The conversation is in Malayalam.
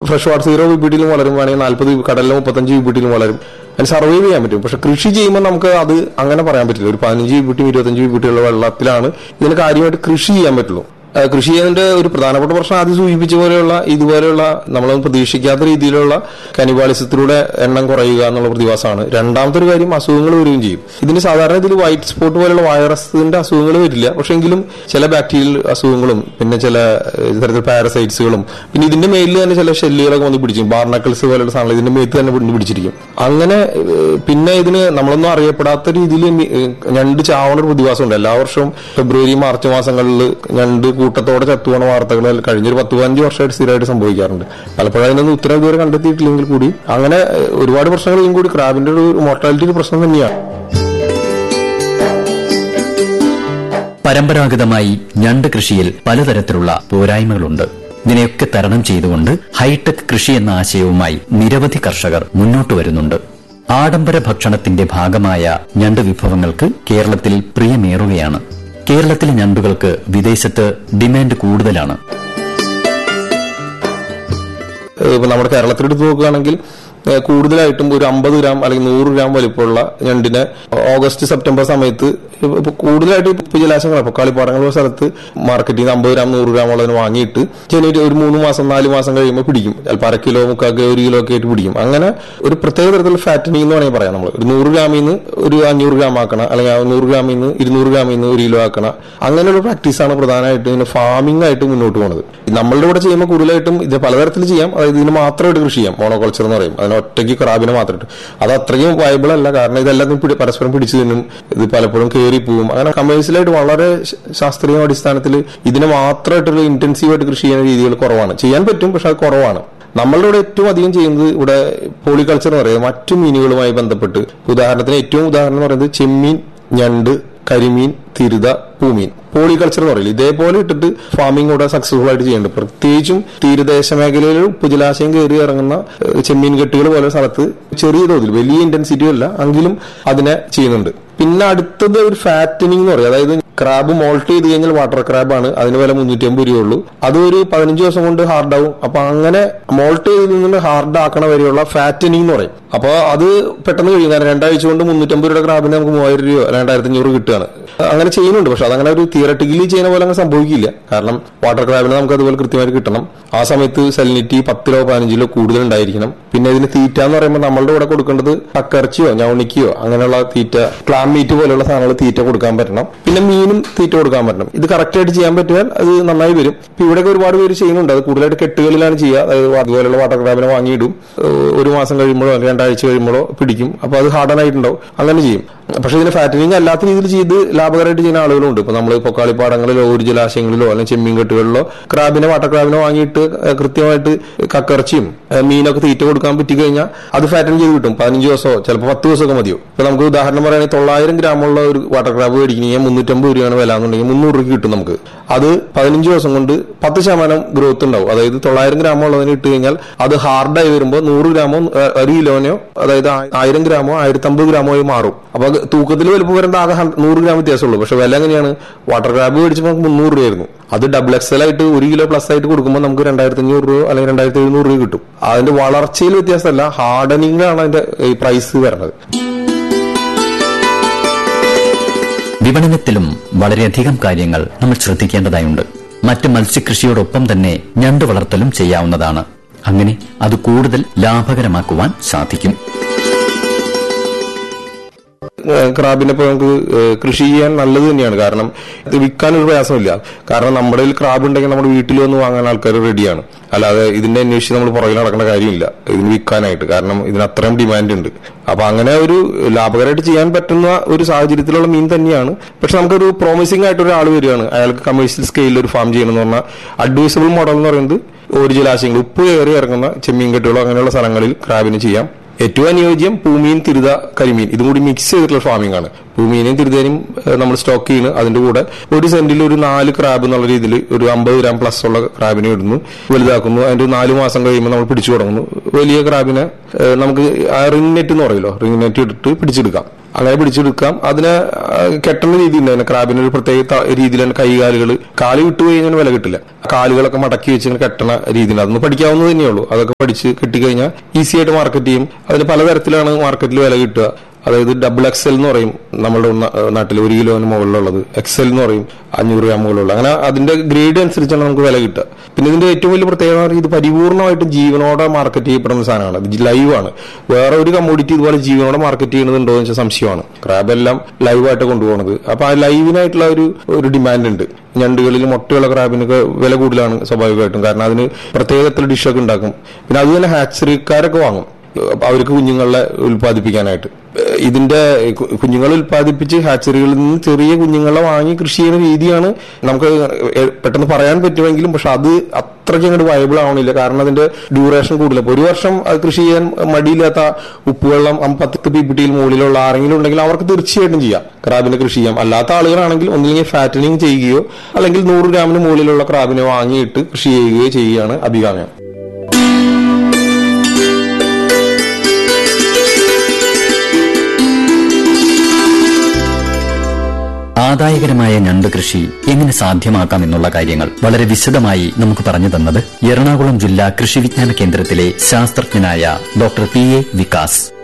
ഫ്രഷ് വാട്ടർ സീറോ വിബിഡിയിലും വളരും വേണമെങ്കിൽ നാൽപ്പത് കടലിലെ മുപ്പത്തഞ്ച് വിബിഡിയിലും വളരും അതിന് സർവൈവ് ചെയ്യാൻ പറ്റും പക്ഷെ കൃഷി ചെയ്യുമ്പോൾ നമുക്ക് അത് അങ്ങനെ പറയാൻ പറ്റില്ല ഒരു പതിനഞ്ച് വിബിട്ടിയും ഇരുപത്തഞ്ച് വിബിട്ടിയുള്ള വെള്ളത്തിലാണ് ഇതിന് കാര്യമായിട്ട് കൃഷി ചെയ്യാൻ പറ്റുള്ളൂ ആ, കൃഷി ചെയ്യുന്നതിന്റെ ഒരു പ്രധാനപ്പെട്ട പ്രശ്നം ആദ്യം സൂചിപ്പിച്ച പോലെയുള്ള ഇതുപോലെയുള്ള നമ്മളൊന്നും പ്രതീക്ഷിക്കാത്ത രീതിയിലുള്ള കനിവാളിസത്തിലൂടെ എണ്ണം കുറയുക എന്നുള്ള പ്രതിഭാസമാണ് രണ്ടാമത്തെ ഒരു കാര്യം അസുഖങ്ങൾ വരികയും ചെയ്യും ഇതിന് സാധാരണ ഇതിൽ വൈറ്റ് സ്പോട്ട് പോലെയുള്ള വൈറസിന്റെ അസുഖങ്ങൾ വരില്ല പക്ഷെ എങ്കിലും ചില ബാക്ടീരിയൽ അസുഖങ്ങളും പിന്നെ ചില ഏഹ്, ഇത്തരത്തിൽ പാരസൈറ്റ്സുകളും പിന്നെ ഇതിന്റെ മേലിൽ തന്നെ ചില ഷെല്ലുകളൊക്കെ വന്ന് പിടിച്ചിരിക്കും ബാർണക്കിൾസ് പോലെയുള്ള സാധനങ്ങൾ ഇതിന്റെ മേത്ത് തന്നെ വന്ന് പിടിച്ചിരിക്കും അങ്ങനെ ഏഹ്, പിന്നെ ഇതിന് നമ്മളൊന്നും അറിയപ്പെടാത്ത രീതിയിൽ മി- ഏഹ്, ഞണ്ട് ചാവണ ഒരു പ്രതിഭാസമുണ്ട് എല്ലാ വർഷവും ഫെബ്രുവരി മാർച്ച് മാസങ്ങളിൽ ഞണ്ട് കൂട്ടത്തോടെ ചത്തുപോണ വാർത്തകൾ കഴിഞ്ഞൊരു പത്ത് പതിനഞ്ച് വർഷമായിട്ട് സ്ഥിരമായിട്ട് സംഭവിക്കാറുണ്ട് പലപ്പോഴും അതിനൊന്നും ഉത്തരം ഇതുവരെ കണ്ടെത്തിയിട്ടില്ലെങ്കിൽ കൂടി അങ്ങനെ ഏഹ്, ഒരുപാട് പ്രശ്നങ്ങളെയും കൂടി ക്രാബിന്റെ ഒരു മോർട്ടാലിറ്റി ഒരു പ്രശ്നം തന്നെയാണ് പരമ്പരാഗതമായി ഞണ്ട് കൃഷിയിൽ പലതരത്തിലുള്ള പോരായ്മകളുണ്ട് ഇതിനെയൊക്കെ തരണം ചെയ്തുകൊണ്ട് ഹൈടെക് കൃഷി എന്ന ആശയവുമായി നിരവധി കർഷകർ മുന്നോട്ടു വരുന്നുണ്ട് ആഡംബര ഭക്ഷണത്തിന്റെ ഭാഗമായ ഞണ്ട് വിഭവങ്ങൾക്ക് കേരളത്തിൽ പ്രിയമേറുകയാണ് കേരളത്തിലെ ഞണ്ടുകൾക്ക് വിദേശത്ത് ഡിമാൻഡ് കൂടുതലാണ് ഏഹ് ഇപ്പൊ നമ്മുടെ കേരളത്തിലെടുത്ത് നോക്കുകയാണെങ്കിൽ ഏഹ് കൂടുതലായിട്ടും ഒരു അമ്പത് ഗ്രാം അല്ലെങ്കിൽ നൂറ് ഗ്രാം വലിപ്പമുള്ള ഞണ്ടിനെ ഓഗസ്റ്റ് സെപ്റ്റംബർ സമയത്ത് ഇപ്പൊ- ഇപ്പൊ കൂടുതലായിട്ട് ഇപ്പൊ ജലാശയങ്ങൾ ഇപ്പൊ കളിപ്പാടങ്ങളുള്ള സ്ഥലത്ത് മാർക്കറ്റിൽ നിന്ന് അമ്പത് ഗ്രാം നൂറ് ഗ്രാം ഉള്ളതിന് വാങ്ങിയിട്ട് ചെന്നിട്ട് ഒരു മൂന്ന് മാസം നാല് മാസം കഴിയുമ്പോൾ പിടിക്കും ചിലപ്പോൾ അര കിലോ മുക്കാൽ കിലോ ഒരു കിലോ ഒക്കെ ആയിട്ട് പിടിക്കും അങ്ങനെ ഒരു പ്രത്യേക തരത്തിലുള്ള ഫാറ്റനിങ് എന്ന് വേണമെങ്കിൽ പറയാം നമ്മൾ ഒരു നൂറ് ഗ്രാമിൽ നിന്ന് ഒരു അഞ്ഞൂറ് ഗ്രാം ആക്കണം അല്ലെങ്കിൽ ആ നൂറ് ഗ്രാമിൽ നിന്ന് ഇരുന്നൂറ് ഗ്രാമിൽ നിന്ന് ഒരു കിലോ ആക്കണം അങ്ങനെയുള്ള പ്രാക്ടീസാണ് പ്രധാനമായിട്ട് ഇതിന് ഫാമിംഗ് ആയിട്ട് മുന്നോട്ട് പോകുന്നത് നമ്മളുടെ ഇവിടെ ചെയ്യുമ്പോൾ കൂടുതലായിട്ടും ഇത് പലതരത്തിൽ ചെയ്യാം അതായത് ഇതിന് മാത്രമായിട്ട് കൃഷി ചെയ്യാം മോണോകൾച്ചർ എന്ന് പറയും അതിന് ഒറ്റയ്ക്ക് ക്രാബിനെ മാത്രമായിട്ട് അത് അത്രയും വയബിൾ അല്ല കാരണം ഇതെല്ലാം പിടി- പരസ്പരം പിടിച്ചു തിന്നും ഇത് പലപ്പോഴും കയറി പോവും അങ്ങനെ കമേഴ്സ്യലായിട്ട് വളരെ ശ- ശാസ്ത്രീയ അടിസ്ഥാനത്തിൽ ഇതിനെ മാത്രമായിട്ടൊരു ഇന്റൻസീവ് ആയിട്ട് കൃഷി ചെയ്യുന്ന രീതികൾ കുറവാണ് ചെയ്യാൻ പറ്റും പക്ഷെ അത് കുറവാണ് നമ്മളുടെ ഇവിടെ ഏറ്റവും അധികം ചെയ്യുന്നത് ഇവിടെ പോളികൾച്ചർ എന്ന് പറയുന്നത് മറ്റു മീനുകളുമായി ബന്ധപ്പെട്ട് ഉദാഹരണത്തിന് ഏറ്റവും ഉദാഹരണം എന്ന് പറയുന്നത് ചെമ്മീൻ ഞണ്ട് കരിമീൻ തിരുത പൂമീൻ പോളികൾച്ചർ എന്ന് പറയില്ല ഇതേപോലെ ഇട്ടിട്ട് ഫാമിംഗ് കൂടെ സക്സസ്ഫുൾ ആയിട്ട് ചെയ്യുന്നുണ്ട് പ്രത്യേകിച്ചും തീരദേശ മേഖലയിൽ ഉപ്പുജലാശയം കയറി ഇറങ്ങുന്ന ഏഹ്, ചെമ്മീൻ കെട്ടുകൾ പോലെ സ്ഥലത്ത് ചെറിയ തോതിൽ വലിയ ഇന്റൻസിറ്റി അല്ല എങ്കിലും അതിനെ ചെയ്യുന്നുണ്ട് പിന്നെ അടുത്തത് ഒരു ഫാറ്റനിങ് എന്ന് പറയും അതായത് ക്രാബ് മോൾട്ട് ചെയ്ത് കഴിഞ്ഞാൽ വാട്ടർ ക്രാബാണ് അതിന് വില മുന്നൂറ്റി അമ്പത് രൂപയുള്ളൂ അത് ഒരു പതിനഞ്ച് ദിവസം കൊണ്ട് ഹാർഡ് ആവും അപ്പൊ അങ്ങനെ മോൾട്ട് ചെയ്ത് നിന്ന് ഹാർഡ് ആക്കണ വരെയുള്ള ഫാറ്റനിങ് എന്ന് പറയും അപ്പൊ അത് പെട്ടെന്ന് കഴിയും കാരണം രണ്ടാഴ്ച കൊണ്ട് മുന്നൂറ്റമ്പത് രൂപയുടെ ക്രാബിന് നമുക്ക് മൂവായിരം രൂപ രണ്ടായിരത്തി അഞ്ഞൂറ് കിട്ടുകയാണ് അങ്ങനെ ചെയ്യുന്നുണ്ട് പക്ഷെ അതങ്ങനെ ഒരു തിയറട്ടിക്കലി ചെയ്യുന്ന പോലെ അങ്ങനെ സംഭവിക്കില്ല കാരണം വാട്ടർ ക്രാബിന് നമുക്ക് അതുപോലെ കൃത്യമായിട്ട് കിട്ടണം ആ സമയത്ത് സെലിനിറ്റി പത്തിലോ പതിനഞ്ചിലോ കൂടുതൽ ഉണ്ടായിരിക്കണം പിന്നെ ഇതിന് തീറ്റ എന്ന് പറയുമ്പോൾ നമ്മളുടെ ഇവിടെ കൊടുക്കേണ്ടത് കക്കറച്ചിയോ ഞവണിക്കയോ അങ്ങനെയുള്ള തീറ്റ ക്ലാം മീറ്റ് പോലെയുള്ള സാധനങ്ങൾ തീറ്റ കൊടുക്കാൻ പറ്റണം പിന്നെ മീനും തീറ്റ കൊടുക്കാൻ പറ്റണം ഇത് കറക്റ്റ് ആയിട്ട് ചെയ്യാൻ പറ്റിയാൽ അത് നന്നായി വരും ഇപ്പൊ ഇവിടെയൊക്കെ ഒരുപാട് പേര് ചെയ്യുന്നുണ്ട് അത് കൂടുതലായിട്ട് കെട്ടുകളിലാണ് ചെയ്യുക അതായത് അതുപോലെയുള്ള വാട്ടർ ക്രാബിനെ വാങ്ങിയിടും ഏഹ് ഒരു മാസം കഴിയുമ്പോഴോ അല്ലെങ്കിൽ രണ്ടാഴ്ച കഴിയുമ്പോഴോ പിടിക്കും അപ്പൊ അത് ഹാർഡൻ ആയിട്ടുണ്ടാവും അങ്ങനെ ചെയ്യും പക്ഷെ ഇതിന് ഫാറ്റനിങ് അല്ലാത്ത രീതിയിൽ ചെയ്ത് ലാഭകരമായിട്ട് ചെയ്യുന്ന ആളുകളുണ്ട് ഇപ്പൊ നമ്മൾ പൊക്കാളിപ്പാടങ്ങളിലോ ഒരു ജലാശയങ്ങളിലോ അല്ലെങ്കിൽ ചെമ്മീൻ കെട്ടുകളിലോ ക്രാബിനെ വാട്ടർ ക്രാബിനെ വാങ്ങിയിട്ട് ഏഹ് കൃത്യമായിട്ട് കക്കറച്ചിയും ഏഹ് മീനൊക്കെ തീറ്റ കൊടുക്കാൻ പറ്റി കഴിഞ്ഞാൽ അത് ഫാറ്റൻ ചെയ്ത് കിട്ടും പതിനഞ്ച് ദിവസമോ ചിലപ്പോൾ പത്ത് ദിവസമൊക്കെ മതിയോ ഇപ്പൊ നമുക്ക് ഉദാഹരണം പറയുകയാണെങ്കിൽ തൊള്ളായിരം ഗ്രാമുള്ള ഒരു വാട്ടർ ക്രാബ് മേടിക്കണമെങ്കിൽ മുന്നൂറ്റമ്പത് രൂപയാണ് വില എന്നുണ്ടെങ്കിൽ മുന്നൂറ് രൂപയ്ക്ക് കിട്ടും നമുക്ക് അത് പതിനഞ്ച് ദിവസം കൊണ്ട് പത്ത് ശതമാനം ഗ്രോത്ത് ഉണ്ടാവും അതായത് തൊള്ളായിരം ഗ്രാമോ ഉള്ളതിന് ഇട്ട് കഴിഞ്ഞാൽ അത് ഹാർഡായി വരുമ്പോൾ നൂറ് ഗ്രാമോ ഏഹ് ഒരു കിലോനോ അതായത് ആ- ആയിരം ഗ്രാമോ ആയിരത്തി അമ്പത് ഗ്രാമോ ആയി മാറും അപ്പൊ അത് തൂക്കത്തിൽ വലുപ്പം വരേണ്ട ആകെ ഹൺ- നൂറ് ഗ്രാം വ്യത്യാസമുള്ളൂ പക്ഷെ വില എങ്ങനെയാണ് വാട്ടർ ക്രാബ് മേടിച്ചപ്പോൾ നമുക്ക് മുന്നൂറ് രൂപയായിരുന്നു അത് ഡബിൾ എക്സൽ ആയിട്ട് ഒരു കിലോ പ്ലസ് ആയിട്ട് കൊടുക്കുമ്പോൾ നമുക്ക് രണ്ടായിരത്തി അഞ്ഞൂറ് രൂപ അല്ലെങ്കിൽ രണ്ടായിരത്തി എഴുന്നൂറ് രൂപ കിട്ടും അതിന്റെ വളർച്ചയിൽ വ്യത്യാസമല്ല ഹാർഡനിങ്ങിലാണ് അതിന്റെ ഈ പ്രൈസ് വരുന്നത് വിപണനത്തിലും വളരെയധികം കാര്യങ്ങൾ നമ്മൾ ശ്രദ്ധിക്കേണ്ടതായുണ്ട് മറ്റ് മത്സ്യകൃഷിയോടൊപ്പം തന്നെ ഞണ്ട് വളർത്തലും ചെയ്യാവുന്നതാണ് അങ്ങനെ അത് കൂടുതൽ ലാഭകരമാക്കുവാൻ സാധിക്കും ഏഹ് ക്രാബിനെ ഇപ്പോൾ നമുക്ക് ഏഹ് കൃഷി ചെയ്യാൻ നല്ലത് തന്നെയാണ് കാരണം ഇത് വിൽക്കാൻ ഒരു പ്രയാസമില്ല കാരണം നമ്മുടെ കയ്യിൽ ക്രാബ് ഉണ്ടെങ്കിൽ നമ്മുടെ വീട്ടിൽ വന്ന് വാങ്ങാൻ ആൾക്കാർ റെഡിയാണ് അല്ലാതെ ഇതിന്റെ അന്വേഷിച്ച് നമ്മൾ പുറകിൽ നടക്കേണ്ട കാര്യമില്ല ഇതിന് വിൽക്കാനായിട്ട് കാരണം ഇതിന് അത്രയും ഡിമാൻഡ് ഉണ്ട് അപ്പൊ അങ്ങനെ ഒരു ലാഭകരമായിട്ട് ചെയ്യാൻ പറ്റുന്ന ഒരു സാഹചര്യത്തിലുള്ള മീൻ തന്നെയാണ് പക്ഷെ നമുക്കൊരു പ്രോമിസിംഗ് ആയിട്ട് ഒരാൾ വരികയാണ് അയാൾക്ക് കമേഴ്ഷ്യൽ സ്കെയിലിൽ ഒരു ഫാം ചെയ്യണം എന്ന് പറഞ്ഞാൽ അഡ്വൈസബിൾ മോഡൽ എന്ന് പറയുന്നത് ഒരു ജലാശയങ്ങൾ ഉപ്പ് കയറി ഇറങ്ങുന്ന ചെമ്മീൻ കെട്ടുകളോ അങ്ങനെയുള്ള സ്ഥലങ്ങളിൽ ക്രാബിന് ചെയ്യാം ഏറ്റവും അനുയോജ്യം പൂമീൻ തിരുത കരിമീൻ ഇതും കൂടി മിക്സ് ചെയ്തിട്ടുള്ള ഫാമിംഗ് ആണ് പൂമീനെയും തിരുതേനും നമ്മൾ സ്റ്റോക്ക് ചെയ്യുന്നു അതിന്റെ കൂടെ ഒരു സെന്റിൽ ഒരു നാല് ക്രാബ് എന്നുള്ള രീതിയിൽ ഒരു അമ്പത് ഗ്രാം പ്ലസ് ഉള്ള ക്രാബിനെ ഇടുന്നു വലുതാക്കുന്നു അതിന്റെ ഒരു നാല് മാസം കഴിയുമ്പോൾ നമ്മൾ പിടിച്ചു തുടങ്ങുന്നു വലിയ ക്രാബിനെ ഏഹ്, നമുക്ക് ആ റിംഗ് നെറ്റ് എന്ന് പറയുമല്ലോ റിംഗ് നെറ്റ് ഇട്ടിട്ട് പിടിച്ചെടുക്കാം അങ്ങനെ പിടിച്ചെടുക്കാം അതിനെ ആ, കെട്ടുന്ന രീതി ഉണ്ട് അതിന് ക്രാബിന് ഒരു പ്രത്യേക ത- രീതിയിൽ തന്നെ കൈകാലുകൾ കാല് വിട്ടു കഴിഞ്ഞാൽ വില കിട്ടില്ല കാലുകളൊക്കെ മടക്കി വെച്ച് ഇങ്ങനെ കെട്ടണ രീതിയിൽ അതൊന്ന് പഠിക്കാവുന്നത് തന്നെയുള്ളൂ അതൊക്കെ പഠിച്ച് കിട്ടിക്കഴിഞ്ഞാൽ ഈസി ആയിട്ട് മാർക്കറ്റ് ചെയ്യും അതിന് പലതരത്തിലാണ് മാർക്കറ്റിൽ വില കിട്ടുക അതായത് ഡബിൾ എക്സൽ എന്ന് പറയും നമ്മുടെ ന- നാട്ടിൽ ഒരു കിലോന് മുകളിലുള്ളത് എക്സൽ എന്ന് പറയും അഞ്ഞൂറ് ഗ്രാം മുകളിലുള്ള അങ്ങനെ അതിന്റെ ഗ്രേഡ് അനുസരിച്ചാണ് നമുക്ക് വില കിട്ടുക പിന്നെ ഇതിന്റെ ഏറ്റവും വലിയ പ്രത്യേകത എന്ന് പറഞ്ഞാൽ ഇത് പരിപൂർണമായിട്ടും ജീവനോടെ മാർക്കറ്റ് ചെയ്യപ്പെടുന്ന സാധനമാണ് ഇത് ലൈവാണ് വേറെ ഒരു കമ്മോഡിറ്റി ഇതുപോലെ ജീവനോടെ മാർക്കറ്റ് ചെയ്യുന്നുണ്ടോ എന്ന് വെച്ചാൽ സംശയമാണ് ക്രാബ് എല്ലാം ലൈവായിട്ട് കൊണ്ടുപോകുന്നത് അപ്പൊ ആ ലൈവിനായിട്ടുള്ള ഒരു ഒരു ഡിമാൻഡ് ഉണ്ട് ഞണ്ടുകളിൽ മുട്ടയുള്ള ക്രാബിനൊക്കെ വില കൂടുതലാണ് സ്വാഭാവികമായിട്ടും കാരണം അതിന് പ്രത്യേകത്തിൽ ഡിഷൊക്കെ ഉണ്ടാക്കും പിന്നെ അത് തന്നെ ഹാച്ചറിക്കാരൊക്കെ വാങ്ങും അപ്പൊ അവർക്ക് കുഞ്ഞുങ്ങളെ ഉൽപ്പാദിപ്പിക്കാനായിട്ട് ഏഹ് ഇതിന്റെ കു- കുഞ്ഞുങ്ങളെ ഉൽപ്പാദിപ്പിച്ച് ഹാച്ചറികളിൽ നിന്ന് ചെറിയ കുഞ്ഞുങ്ങളെ വാങ്ങി കൃഷി ചെയ്യുന്ന രീതിയാണ് നമുക്ക് ഏഹ് പെട്ടെന്ന് പറയാൻ പറ്റുമെങ്കിലും പക്ഷെ അത് അത്രയ്ക്ക് അങ്ങോട്ട് വയബിൾ ആവണില്ല കാരണം അതിന്റെ ഡ്യൂറേഷൻ കൂടുതൽ ഇപ്പൊ ഒരു വർഷം അത് കൃഷി ചെയ്യാൻ മടിയില്ലാത്ത ഉപ്പുവെള്ളം അം- പത്ത് പി പി ടിയിൽ മുകളിലുള്ള ആരെങ്കിലും ഉണ്ടെങ്കിൽ അവർക്ക് തീർച്ചയായിട്ടും ചെയ്യാം ക്രാബിനെ കൃഷി ചെയ്യാം അല്ലാത്ത ആളുകളാണെങ്കിൽ ഒന്നില്ലെങ്കിൽ ഫാറ്റനിങ് ചെയ്യുകയോ അല്ലെങ്കിൽ നൂറ് ഗ്രാമിന് മുകളിലുള്ള ക്രാബിനെ വാങ്ങിയിട്ട് കൃഷി ചെയ്യുകയോ ചെയ്യുകയാണ് അഭികാമ്യം ആദായകരമായ ഞണ്ട് കൃഷി എങ്ങനെ സാധ്യമാക്കാം എന്നുള്ള കാര്യങ്ങൾ വളരെ വിശദമായി നമുക്ക് പറഞ്ഞു തന്നത് എറണാകുളം ജില്ലാ കൃഷി വിജ്ഞാന കേന്ദ്രത്തിലെ ശാസ്ത്രജ്ഞനായ ഡോക്ടർ പി എ വികാസ്